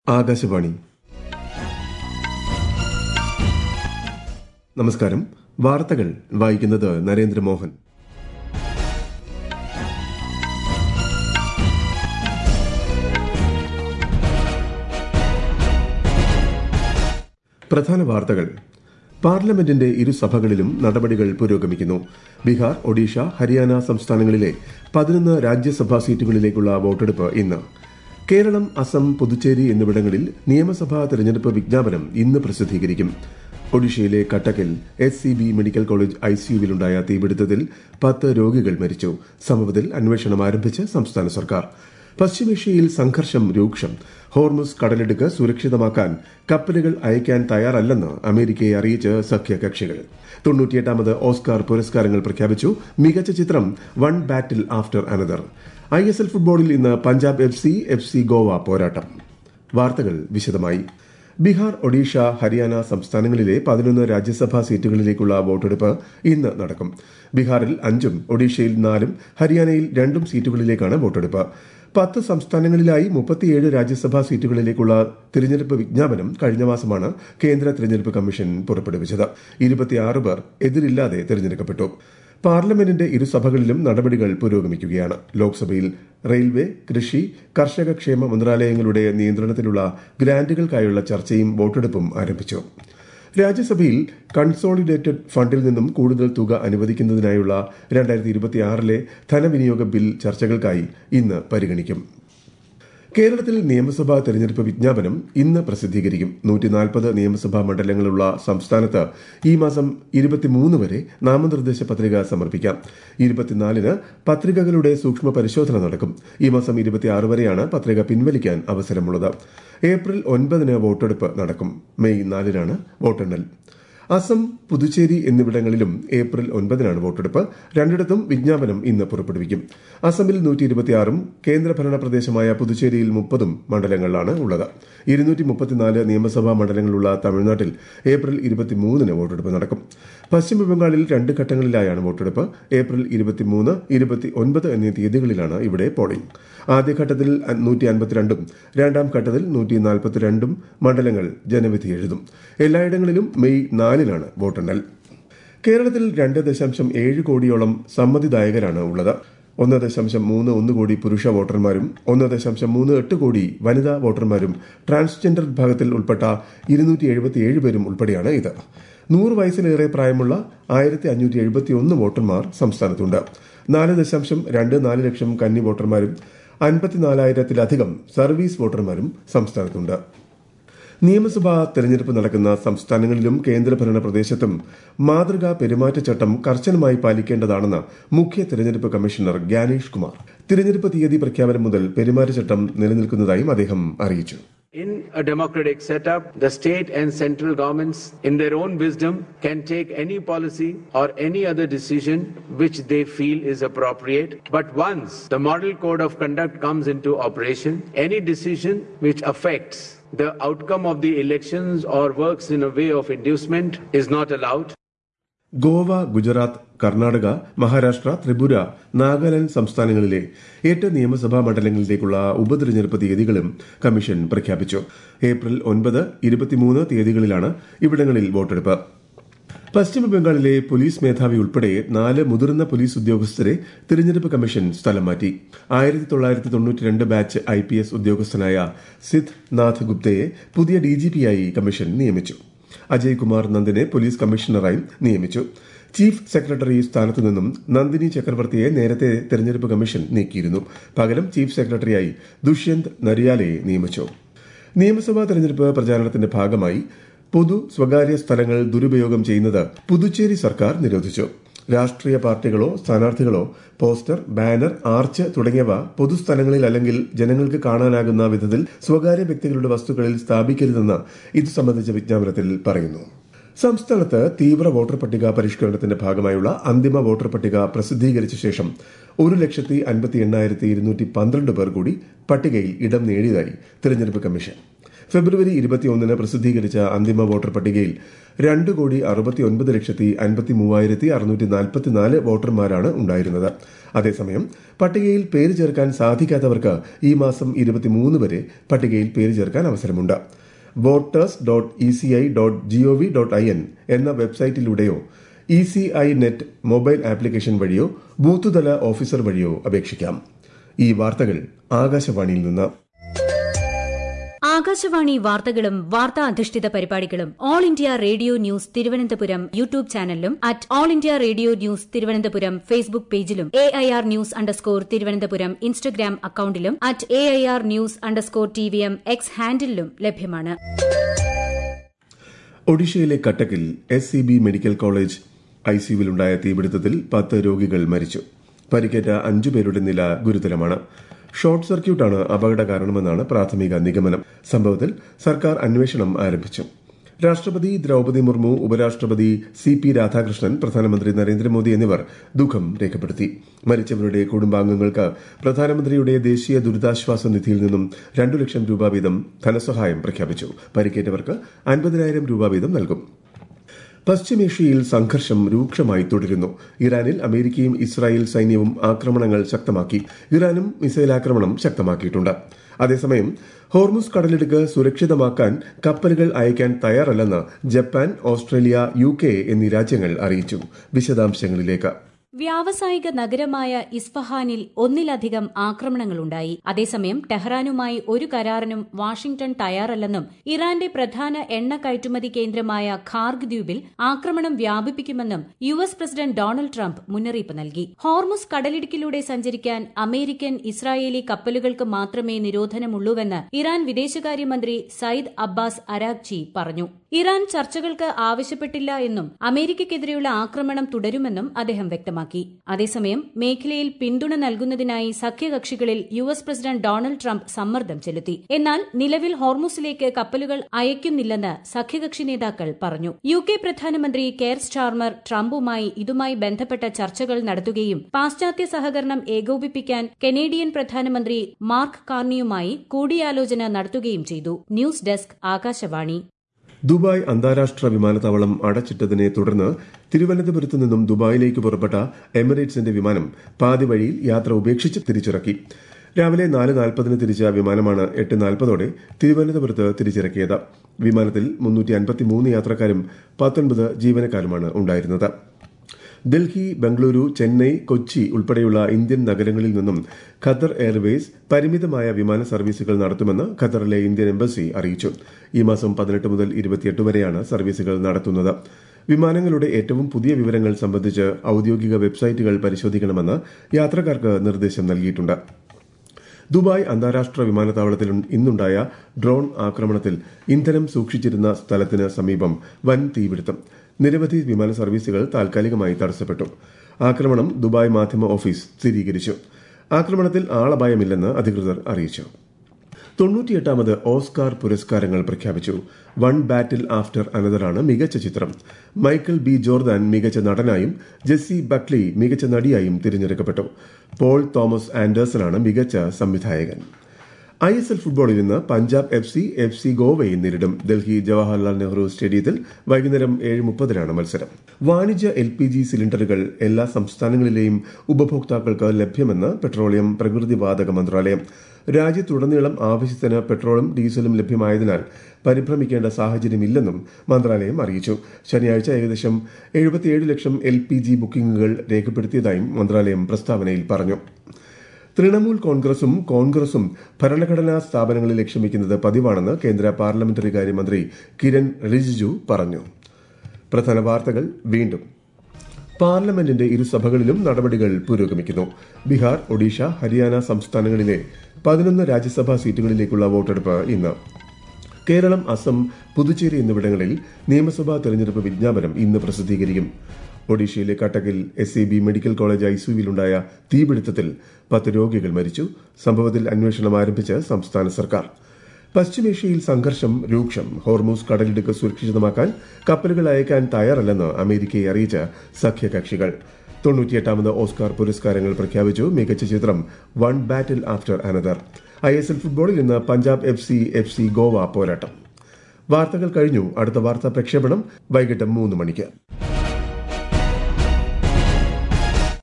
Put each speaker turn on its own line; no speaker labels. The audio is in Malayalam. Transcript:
ആകാശവാണി നമസ്കാരം വാർത്തകൾ വായിക്കുന്നത് നരേന്ദ്രമോഹൻ പ്രധാന വാർത്തകൾ പാർലമെന്റിന്റെ ഇരുസഭകളിലും നടപടികൾ പുരോഗമിക്കുന്നു ബീഹാർ ഒഡീഷ ഹരിയാന സംസ്ഥാനങ്ങളിലെ പതിനൊന്ന് രാജ്യസഭാ സീറ്റുകളിലേക്കുള്ള വോട്ടെടുപ്പ് ഇന്ന് കേരളം അസം പുതുച്ചേരി എന്നിവിടങ്ങളിൽ നിയമസഭാ തെരഞ്ഞെടുപ്പ് വിജ്ഞാപനം ഇന്ന് പ്രസിദ്ധീകരിക്കും ഒഡീഷയിലെ കട്ടക്കിൽ S C B medical college ഐസിയുവിലുണ്ടായ തീപിടുത്തത്തിൽ പത്ത് രോഗികൾ മരിച്ചു സംഭവത്തിൽ അന്വേഷണം ആരംഭിച്ച് സംസ്ഥാന സർക്കാർ പശ്ചിമേഷ്യയിൽ സംഘർഷം രൂക്ഷം ഹോർമുസ് കടലിടുക്ക് സുരക്ഷിതമാക്കാൻ കപ്പലുകൾ അയക്കാൻ തയ്യാറല്ലെന്ന് അമേരിക്കയെ അറിയിച്ച് സഖ്യകക്ഷികൾ തൊണ്ണൂറ്റിയെട്ടാമത് ഓസ്കാർ പുരസ്കാരങ്ങൾ പ്രഖ്യാപിച്ചു മികച്ച ചിത്രം one battle after another I S L ഫുട്ബോളിൽ ഇന്ന് Punjab F C F C Goa പോരാട്ടം വാർത്തകൾ വിശദമായി ബീഹാർ ഒഡീഷ ഹരിയാന സംസ്ഥാനങ്ങളിലെ പതിനൊന്ന് രാജ്യസഭാ സീറ്റുകളിലേക്കുള്ള വോട്ടെടുപ്പ് ഇന്ന് നടക്കും ബീഹാറിൽ അഞ്ചും ഒഡീഷയിൽ നാലും ഹരിയാനയിൽ രണ്ടും സീറ്റുകളിലേക്കാണ് വോട്ടെടുപ്പ് പത്ത് സംസ്ഥാനങ്ങളിലായി മുപ്പത്തിയേഴ് രാജ്യസഭാ സീറ്റുകളിലേക്കുള്ള തിരഞ്ഞെടുപ്പ് വിജ്ഞാപനം കഴിഞ്ഞ മാസമാണ് കേന്ദ്ര തിരഞ്ഞെടുപ്പ് കമ്മീഷൻ പുറപ്പെടുവിച്ചത് ഇരുപത്തിയാറ് പേർ എതിരില്ലാതെ തിരഞ്ഞെടുക്കപ്പെട്ടു പാർലമെന്റിന്റെ ഇരുസഭകളിലും നടപടികൾ പുരോഗമിക്കുകയാണ് ലോക്സഭയിൽ റെയിൽവേ കൃഷി കർഷക ക്ഷേമ മന്ത്രാലയങ്ങളുടെ നിയന്ത്രണത്തിലുള്ള ഗ്രാന്റുകൾക്കായുള്ള ചർച്ചയും വോട്ടെടുപ്പും ആരംഭിച്ചു രാജ്യസഭയിൽ കൺസോളിഡേറ്റഡ് ഫണ്ടിൽ നിന്നും കൂടുതൽ തുക അനുവദിക്കുന്നതിനായുള്ള രണ്ടായിരത്തി ഇരുപത്തിയാറിലെ ധനവിനിയോഗ ബിൽ ചർച്ചകൾക്കായി ഇന്ന് പരിഗണിക്കും കേരളത്തിൽ നിയമസഭാ തെരഞ്ഞെടുപ്പ് വിജ്ഞാപനം ഇന്ന് പ്രസിദ്ധീകരിക്കും നൂറ്റിനാൽപ്പത് നിയമസഭാ മണ്ഡലങ്ങളുള്ള സംസ്ഥാനത്ത് ഈ മാസം ഇരുപത്തിമൂന്ന് വരെ നാമനിർദ്ദേശ പത്രിക സമർപ്പിക്കാം ഇരുപത്തിനാലിന് പത്രികകളുടെ സൂക്ഷ്മ പരിശോധന നടക്കും ഈ മാസം ഇരുപത്തിയാറ് വരെയാണ് പത്രിക പിൻവലിക്കാൻ അവസരമുള്ളത് ഏപ്രിൽ ഒൻപതിന് വോട്ടെടുപ്പ് നടക്കും മെയ് നാലിനാണ് വോട്ടെണ്ണൽ അസം പുതുച്ചേരി എന്നിവിടങ്ങളിലും ഏപ്രിൽ ഒൻപതിനാണ് വോട്ടെടുപ്പ് രണ്ടിടത്തും വിജ്ഞാപനം ഇന്ന് പുറപ്പെടുവിക്കും അസമിൽ നൂറ്റി ഇരുപത്തിയാറും കേന്ദ്രഭരണ പ്രദേശമായ പുതുച്ചേരിയിൽ മുപ്പതും മണ്ഡലങ്ങളിലാണ് ഉള്ളത് ഇരുന്നൂറ്റി മുപ്പത്തിനാല് നിയമസഭാ മണ്ഡലങ്ങളുള്ള തമിഴ്നാട്ടിൽ ഏപ്രിൽ ഇരുപത്തിമൂന്നിന് വോട്ടെടുപ്പ് നടക്കും പശ്ചിമബംഗാളിൽ രണ്ട് ഘട്ടങ്ങളിലായാണ് വോട്ടെടുപ്പ് ഏപ്രിൽ ഇരുപത്തിമൂന്ന് ഇരുപത്തി ഒൻപത് എന്നീ തീയതികളിലാണ് ഇവിടെ പോളിംഗ് ആദ്യഘട്ടത്തിൽ നൂറ്റി അൻപത്തിരണ്ടും രണ്ടാം ഘട്ടത്തിൽ നൂറ്റി നാൽപ്പത്തിരണ്ടും മണ്ഡലങ്ങൾ ജനവിധി എഴുതും എല്ലായിടങ്ങളിലും മെയ് നാലിനാണ് വോട്ടെണ്ണൽ കേരളത്തിൽ രണ്ട് ദശാംശം ഏഴ് കോടിയോളം സമ്മതിദായകരാണ് ഉള്ളത് ഒന്ന് ദശാംശം മൂന്ന് ഒന്ന് കോടി പുരുഷ വോട്ടർമാരും ഒന്ന് ദശാംശം മൂന്ന് എട്ട് കോടി വനിതാ വോട്ടർമാരും ട്രാൻസ്ജെൻഡർ വിഭാഗത്തിൽ ഉൾപ്പെട്ട ഇരുന്നൂറ്റി എഴുപത്തിയേഴ് പേരും ഉൾപ്പെടെയാണ് ഇത് നൂറ് വയസ്സിലേറെ പ്രായമുള്ള ആയിരത്തി അഞ്ഞൂറ്റി എഴുപത്തി ഒന്ന് വോട്ടർമാർ സംസ്ഥാനത്തുണ്ട് നാല് ദശാംശം രണ്ട് നാല് ലക്ഷം കന്നി വോട്ടർമാരും അൻപത്തിനാലായിരത്തിലധികം സർവീസ് വോട്ടർമാരും സംസ്ഥാനത്തുണ്ട് നിയമസഭാ തെരഞ്ഞെടുപ്പ് നടക്കുന്ന സംസ്ഥാനങ്ങളിലും കേന്ദ്രഭരണ പ്രദേശത്തും മാതൃകാ പെരുമാറ്റച്ചട്ടം കർശനമായി പാലിക്കേണ്ടതാണെന്ന് മുഖ്യ തെരഞ്ഞെടുപ്പ് കമ്മീഷണർ ഗ്യാനേഷ് കുമാർ തിരഞ്ഞെടുപ്പ് തീയതി പ്രഖ്യാപനം മുതൽ പെരുമാറ്റച്ചട്ടം നിലനിൽക്കുന്നതായും അദ്ദേഹം അറിയിച്ചു
In a democratic setup, the state and central governments, in their own wisdom, can take any policy or any other decision which they feel is appropriate. But once the model code of conduct comes into operation, any decision which affects the outcome of the elections or works in a way of inducement is not allowed.
Goa Gujarat Karnataka Maharashtra Tripura Nagaland സംസ്ഥാനങ്ങളിലെ എട്ട് നിയമസഭാ മണ്ഡലങ്ങളിലേക്കുള്ള ഉപതെരഞ്ഞെടുപ്പ് തീയതികളും കമ്മീഷൻ പ്രഖ്യാപിച്ചു ഏപ്രിൽ ഒൻപത് ഇരുപത്തിമൂന്ന് തീയതികളിലാണ് ഇവിടങ്ങളിൽ വോട്ടെടുപ്പ് പശ്ചിമബംഗാളിലെ പോലീസ് മേധാവി ഉൾപ്പെടെ നാല് മുതിർന്ന പോലീസ് ഉദ്യോഗസ്ഥരെ തിരഞ്ഞെടുപ്പ് കമ്മീഷൻ സ്ഥലം മാറ്റി ആയിരത്തി തൊള്ളായിരത്തി തൊണ്ണൂറ്റിരണ്ട് ബാച്ച് ഐ പി എസ് ഉദ്യോഗസ്ഥനായ സിദ് നാഥ് ഗുപ്തയെ പുതിയ ഡിജിപിയായി കമ്മീഷൻ നിയമിച്ചു അജയ് കുമാർ നന്ദിനെ പോലീസ് കമ്മീഷണറായി നിയമിച്ചു ചീഫ് സെക്രട്ടറി സ്ഥാനത്തു നിന്നും നന്ദിനി ചക്രവർത്തിയെ നേരത്തെ തെരഞ്ഞെടുപ്പ് കമ്മീഷൻ നീക്കിയിരുന്നു പകരം ചീഫ് സെക്രട്ടറിയായി ദുഷ്യന്ത് നരിയാലയെ നിയമിച്ചു നിയമസഭാ തെരഞ്ഞെടുപ്പ് പ്രചാരണത്തിന്റെ ഭാഗമായി പൊതു സ്വകാര്യ സ്ഥലങ്ങൾ ദുരുപയോഗം ചെയ്യുന്നത് പുതുച്ചേരി സർക്കാർ നിരോധിച്ചു രാഷ്ട്രീയ പാർട്ടികളോ സ്ഥാനാർത്ഥികളോ പോസ്റ്റർ ബാനർ ആർച്ച് തുടങ്ങിയവ പൊതുസ്ഥലങ്ങളിൽ അല്ലെങ്കിൽ ജനങ്ങൾക്ക് കാണാനാകുന്ന വിധത്തിൽ സ്വകാര്യ വ്യക്തികളുടെ വസ്തുക്കളിൽ സ്ഥാപിക്കരുതെന്ന് ഇത് സംബന്ധിച്ച വിജ്ഞാപനത്തിൽ പറയുന്നു സംസ്ഥാനത്ത് തീവ്ര വോട്ടർ പട്ടിക പരിഷ്കരണത്തിന്റെ ഭാഗമായുള്ള അന്തിമ വോട്ടർ പട്ടിക പ്രസിദ്ധീകരിച്ച ശേഷം ഒരു ലക്ഷത്തി അൻപത്തി എണ്ണായിരത്തി ഇരുന്നൂറ്റി പന്ത്രണ്ട് പേർ കൂടി പട്ടികയിൽ ഇടം നേടിയതായി തെരഞ്ഞെടുപ്പ് കമ്മീഷൻ ഫെബ്രുവരി ഇരുപത്തിയൊന്നിന് പ്രസിദ്ധീകരിച്ച അന്തിമ വോട്ടർ പട്ടികയിൽ രണ്ട് കോടി അറുപത്തി ഒൻപത് ലക്ഷത്തി അൻപത്തി മൂവായിരത്തി അറുന്നൂറ്റി നാൽപ്പത്തിനാല് വോട്ടർമാരാണ് ഉണ്ടായിരുന്നത് അതേസമയം പട്ടികയിൽ പേര് ചേർക്കാൻ സാധിക്കാത്തവർക്ക് ഈ മാസം ഇരുപത്തിമൂന്ന് വരെ പട്ടികയിൽ പേര് ചേർക്കാൻ അവസരമുണ്ട് voters dot E C I dot gov dot I N എന്ന വെബ്സൈറ്റിലൂടെയോ E C I net mobile application വഴിയോ ബൂത്തുതല ഓഫീസർ വഴിയോ അപേക്ഷിക്കാം ഈ വാർത്തകൾ ആകാശവാണിയിൽ നിന്ന്
ആകാശവാണി വാർത്തകളും വാർത്താ അധിഷ്ഠിത പരിപാടികളും all India radio news Thiruvananthapuram YouTube ചാനലിലും at all India radio news Thiruvananthapuram Facebook പേജിലും A I R news underscore Thiruvananthapuram Instagram അക്കൌണ്ടിലും at A I R news underscore T V M X ഹാൻഡിലും ലഭ്യമാണ്
ഒഡീഷയിലെ കട്ടക്കിൽ S C B medical college ഐസിയുവിലുണ്ടായ തീപിടുത്തത്തിൽ പത്ത് രോഗികൾ മരിച്ചു പരിക്കേറ്റ അഞ്ചുപേരുടെ നില ഗുരുതരമാണ് ഷോർട്ട് സർക്യൂട്ടാണ് അപകട കാരണമെന്നാണ് പ്രാഥമിക നിഗമനം സംഭവത്തിൽ സർക്കാർ അന്വേഷണം ആരംഭിച്ചു രാഷ്ട്രപതി ദ്രൌപതി മുർമു ഉപരാഷ്ട്രപതി സി പി രാധാകൃഷ്ണൻ പ്രധാനമന്ത്രി നരേന്ദ്രമോദി എന്നിവർ ദുഃഖം രേഖപ്പെടുത്തി മരിച്ചവരുടെ കുടുംബാംഗങ്ങൾക്ക് പ്രധാനമന്ത്രിയുടെ ദേശീയ ദുരിതാശ്വാസ നിധിയിൽ നിന്നും രണ്ടു ലക്ഷം രൂപ വീതം ധനസഹായം പ്രഖ്യാപിച്ചു പരിക്കേറ്റവർക്ക് അൻപതിനായിരം രൂപ വീതം നൽകും പശ്ചിമേഷ്യയിൽ സംഘർഷം രൂക്ഷമായി തുടരുന്നു ഇറാനിൽ അമേരിക്കയും ഇസ്രായേൽ സൈന്യവും ആക്രമണങ്ങൾ ശക്തമാക്കി ഇറാനും മിസൈൽ ആക്രമണം ശക്തമാക്കിയിട്ടുണ്ട് അതേസമയം ഹോർമുസ് കടലിടുക്ക് സുരക്ഷിതമാക്കാൻ കപ്പലുകൾ അയക്കാൻ തയ്യാറല്ലെന്ന് ജപ്പാൻ ഓസ്ട്രേലിയ യു എന്നീ രാജ്യങ്ങൾ അറിയിച്ചു വിശദാംശങ്ങളിലേക്ക്
വ്യാവസായിക നഗരമായ ഇസ്ഫഹാനിൽ ഒന്നിലധികം ആക്രമണങ്ങളുണ്ടായി അതേസമയം ടെഹ്റാനുമായി ഒരു കരാറിനും വാഷിംഗ്ടൺ തയ്യാറല്ലെന്നും ഇറാന്റെ പ്രധാന എണ്ണ കയറ്റുമതി കേന്ദ്രമായ ഖാർഗ് ദ്വീപിൽ ആക്രമണം വ്യാപിപ്പിക്കുമെന്നും U S president Donald Trump മുന്നറിയിപ്പ് നൽകി ഹോർമുസ് കടലിടുക്കിലൂടെ സഞ്ചരിക്കാൻ അമേരിക്കൻ ഇസ്രായേലി കപ്പലുകൾക്ക് മാത്രമേ നിരോധനമുള്ളൂവെന്ന് ഇറാൻ വിദേശകാര്യമന്ത്രി സയ്യിദ് അബ്ബാസ് അരാഗ്ചി പറഞ്ഞു ഇറാൻ ചർച്ചകൾക്ക് ആവശ്യപ്പെട്ടില്ല എന്നും അമേരിക്കയ്ക്കെതിരെയുള്ള ആക്രമണം തുടരുമെന്നും അദ്ദേഹം വ്യക്തമാക്കി അതേസമയം മേഖലയിൽ പിന്തുണ നൽകുന്നതിനായി സഖ്യകക്ഷികളിൽ U S president Donald Trump സമ്മർദ്ദം ചെലുത്തി എന്നാൽ നിലവിൽ ഹോർമുസിലേക്ക് കപ്പലുകൾ അയക്കുന്നില്ലെന്ന് സഖ്യകക്ഷി നേതാക്കൾ പറഞ്ഞു യു കെ പ്രധാനമന്ത്രി കെയർ സ്റ്റാർമർ ട്രംപുമായി ഇതുമായി ബന്ധപ്പെട്ട ചർച്ചകൾ നടത്തുകയും പാശ്ചാത്യ സഹകരണം ഏകോപിപ്പിക്കാൻ കനേഡിയൻ പ്രധാനമന്ത്രി മാർക്ക് കാർണിയുമായി കൂടിയാലോചന നടത്തുകയും ചെയ്തു ന്യൂസ് ഡെസ്ക് ആകാശവാണി
ദുബായ് അന്താരാഷ്ട്ര വിമാനത്താവളം അടച്ചിട്ടതിനെ തുടർന്ന് തിരുവനന്തപുരത്ത് നിന്നും ദുബായിലേക്ക് പുറപ്പെട്ട എമിറേറ്റ്സിന്റെ വിമാനം പാതി വഴിയിൽ യാത്ര ഉപേക്ഷിച്ച് തിരിച്ചിറക്കി രാവിലെ നാല് നാൽപ്പതിന് തിരിച്ച വിമാനമാണ് എട്ട് നാൽപ്പതോടെ തിരുവനന്തപുരത്ത് തിരിച്ചിറക്കിയത് വിമാനത്തിൽ മുന്നൂറ്റി അൻപത്തിമൂന്ന് യാത്രക്കാരും പത്തൊൻപത് ജീവനക്കാരുമാണ് ഉണ്ടായിരുന്നത് ഡൽഹി ബംഗളൂരു ചെന്നൈ കൊച്ചി ഉൾപ്പെടെയുള്ള ഇന്ത്യൻ നഗരങ്ങളിൽ നിന്നും ഖത്തർ എയർവേസ് പരിമിതമായ വിമാന സർവീസുകൾ നടത്തുമെന്ന് ഖത്തറിലെ ഇന്ത്യൻ എംബസി അറിയിച്ചു ഈ മാസം പതിനെട്ട് മുതൽ ഇരുപത്തിയെട്ട് വരെയാണ് സർവീസുകൾ നടത്തുന്നത് വിമാനങ്ങളുടെ ഏറ്റവും പുതിയ വിവരങ്ങൾ സംബന്ധിച്ച് ഔദ്യോഗിക വെബ്സൈറ്റുകൾ പരിശോധിക്കണമെന്ന് യാത്രക്കാർക്ക് നിർദ്ദേശം നൽകിയിട്ടുണ്ട് ദുബായ് അന്താരാഷ്ട്ര വിമാനത്താവളത്തിൽ ഇന്നുണ്ടായ ഡ്രോൺ ആക്രമണത്തിൽ ഇന്ധനം സൂക്ഷിച്ചിരുന്ന സ്ഥലത്തിന് സമീപം വൻ തീപിടുത്തം നിരവധി വിമാന സർവീസുകൾ താൽക്കാലികമായി തടസ്സപ്പെട്ടു ആക്രമണം ദുബായ് മാധ്യമ ഓഫീസ് സ്ഥിരീകരിച്ചു ആക്രമണത്തിൽ ആളപായമില്ലെന്ന് അധികൃതർ അറിയിച്ചു തൊണ്ണൂറ്റിയെട്ടാമത് ഓസ്കാർ പുരസ്കാരങ്ങൾ പ്രഖ്യാപിച്ചു വൺ ബാറ്റിൽ ആഫ്റ്റർ അനദറാണ് മികച്ച ചിത്രം മൈക്കൽ ബി ജോർദാൻ മികച്ച നടനായും ജെസ്സി ബക്ലി മികച്ച നടിയായും തിരഞ്ഞെടുക്കപ്പെട്ടു പോൾ തോമസ് ആൻഡേഴ്സണാണ് മികച്ച സംവിധായകൻ ഐ എസ് എൽ ഫുട്ബോളിൽ ഇന്ന് Punjab F C F C ഗോവയെ നേരിടും ഡൽഹി ജവഹർലാൽ നെഹ്റു സ്റ്റേഡിയത്തിൽ വൈകുന്നേരം ഏഴ് മുപ്പതിനാണ് മത്സരം വാണിജ്യ എൽ പി ജി സിലിണ്ടറുകൾ എല്ലാ സംസ്ഥാനങ്ങളിലെയും ഉപഭോക്താക്കൾക്ക് ലഭ്യമെന്ന് പെട്രോളിയം പ്രകൃതിവാതക മന്ത്രാലയം രാജ്യത്തുടനീളം ആവശ്യത്തിന് പെട്രോളും ഡീസലും ലഭ്യമായതിനാൽ പരിഭ്രമിക്കേണ്ട സാഹചര്യമില്ലെന്നും മന്ത്രാലയം അറിയിച്ചു ശനിയാഴ്ച ഏകദേശം എഴുപത്തിയേഴ് ലക്ഷം എൽ പി ജി ബുക്കിംഗുകൾ രേഖപ്പെടുത്തിയതായും മന്ത്രാലയം പ്രസ്താവനയിൽ പറഞ്ഞു തൃണമൂൽ കോൺഗ്രസും കോൺഗ്രസും ഭരണഘടനാ സ്ഥാപനങ്ങളിൽ ലക്ഷ്യമിക്കുന്നത് പതിവാണെന്ന് കേന്ദ്ര പാർലമെന്ററി കാര്യമന്ത്രി കിരൺ റിജിജു പറഞ്ഞു പ്രധാന വാർത്തകൾ വീണ്ടും പാർലമെന്റിന്റെ ഇരുസഭകളിലും നടപടികൾ പുരോഗമിക്കുന്നു ബീഹാർ ഒഡീഷ ഹരിയാന സംസ്ഥാനങ്ങളിലെ പതിനൊന്ന് രാജ്യസഭാ സീറ്റുകളിലേക്കുള്ള വോട്ടെടുപ്പ് ഇന്ന് കേരളം അസം പുതുച്ചേരി എന്നിവിടങ്ങളിൽ നിയമസഭാ തെരഞ്ഞെടുപ്പ് വിജ്ഞാപനം ഇന്ന് പ്രസിദ്ധീകരിക്കും ഒഡീഷയിലെ കട്ടക്കിൽ S A B medical college ഐസിയുവിലുണ്ടായ തീപിടുത്തത്തിൽ പത്ത് രോഗികൾ മരിച്ചു സംഭവത്തിൽ അന്വേഷണം ആരംഭിച്ച് സംസ്ഥാന സർക്കാർ പശ്ചിമേഷ്യയിൽ സംഘർഷം രൂക്ഷം ഹോർമൂസ് കടലിടുക്ക് സുരക്ഷിതമാക്കാൻ കപ്പലുകൾ അയക്കാൻ തയ്യാറല്ലെന്ന് അമേരിക്കയെ അറിയിച്ച സഖ്യകക്ഷികൾ തൊണ്ണൂറ്റിയെട്ടാമത് ഓസ്കാർ പുരസ്കാരങ്ങൾ പ്രഖ്യാപിച്ചു മികച്ച ചിത്രം one battle after another I S L ഫുട്ബോളിൽ ഇന്ന് Punjab F C F C Goa പോരാട്ടം വാർത്തകൾ കഴിഞ്ഞു അടുത്ത വാർത്താ പ്രക്ഷേപണം വൈകിട്ട് മൂന്ന് മണിക്ക്